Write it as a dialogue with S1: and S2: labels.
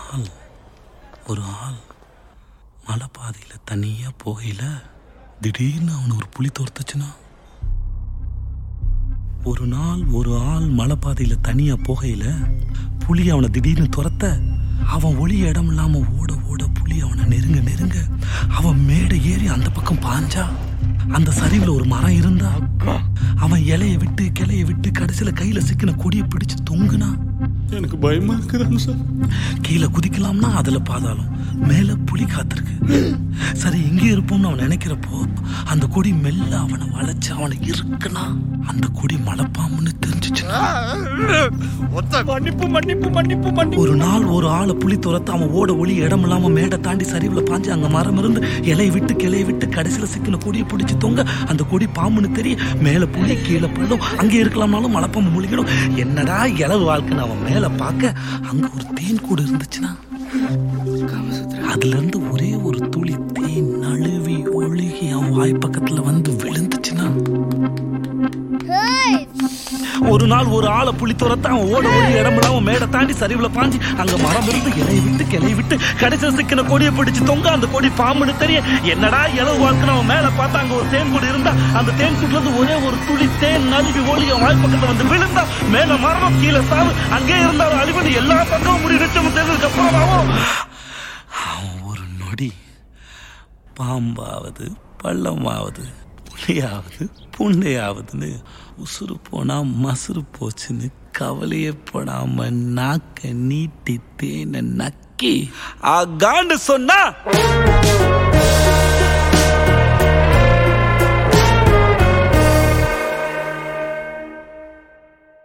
S1: நாள் ஒரு ஆள் மலை பாதையில் தனியாக போகையில் திடீர்னு அவனை ஒரு புலி துரத்துச்சுன்னா ஒரு நாள் ஒரு ஆள் மலை பாதையில் தனியாக போகையில் புலி அவனை திடீர்னு துரத்த அவன் ஒளி இடம் இல்லாமல் ஓட ஓட புலி அவனை நெருங்க நெருங்க அவன் மேடை ஏறி அந்த பக்கம் பாஞ்சா அந்த சரிவில் ஒரு மரம் இருந்தா அவன் இலைய விட்டு கிளைய விட்டு கடைசியில் கையில் சிக்கின கொடியை பிடிச்சு தொங்குனா
S2: எனக்கு பயமா இருக்குதாங்க சார்
S1: கீழே குதிக்கலாம்னா அதுல பாதாளம் மேல புலி காத்திருக்கு சரி இங்கே இருப்போம்னு அவன் நினைக்கிறப்போ அந்த கொடி மெல்ல அவனை வளைச்சு அவனை இருக்குனா அந்த கொடி மலைப்பாம்புன்னு தெரிஞ்சிச்சுன்னா
S2: மன்னிப்பு மன்னிப்பு மன்னிப்பு மன்னிப்பு
S1: ஒரு நாள் ஒரு ஆளை புலி துரத்து அவன் ஓட ஒளி இடம் இல்லாம மேடை தாண்டி சரிவுல பாஞ்சு அங்க மரம் இருந்து இலையை விட்டு கிளைய விட்டு கடைசியில சிக்கின கொடியை பிடிச்சு தொங்க அந்த கொடி பாம்புன்னு தெரிய மேல புலி கீழே புல்லும் அங்கே இருக்கலாம்னாலும் மலைப்பாம்பு முழிக்கணும் என்னடா இளவு வாழ்க்கைன்னு அவன் மேல பார்க்க அங்க ஒரு தேன் கூடு இருந்துச்சுன்னா அதுல இருந்து ஒரே ஒரு துளி தேன் நழுவி ஒழுகி அவன் வாய் பக்கத்துல வந்து விழுந்துச்சுன்னா ஒரு நாள் ஒரு ஆளை புலி துரத்த அவன் ஓட ஓடி இடம் இல்லாம மேடை தாண்டி சரிவுல பாஞ்சு அங்க மரம் இருந்து இலையை விட்டு கிளைய விட்டு கடைசியில் சிக்கின கொடியை பிடிச்சு தொங்க அந்த கொடி பாம்புன்னு தெரிய என்னடா இளவு வாழ்க்கை அவன் மேல பார்த்தா அங்க ஒரு தேன் கூடு இருந்தா அந்த தேன் கூட்டுல இருந்து ஒரே ஒரு துளி தேன் நழுவி ஓடி அவன் வாய் பக்கத்துல வந்து விழுந்தா மேல மரணம் கீழே சாவு அங்கே இருந்தாலும் அழிவது எல்லா பக்கமும் முடி நிச்சயம் தெரிஞ்சதுக்கு அப்புறமாவும் அவன் ஒரு நொடி பாம்பாவது பள்ளமாவது புலியாவது புண்டையாவதுன்னு உசுறு போனா மசுறு போச்சுன்னு கவலையே போடாம நாக்க நீட்டி தேனை நக்கி ஆகாண்டு சொன்னா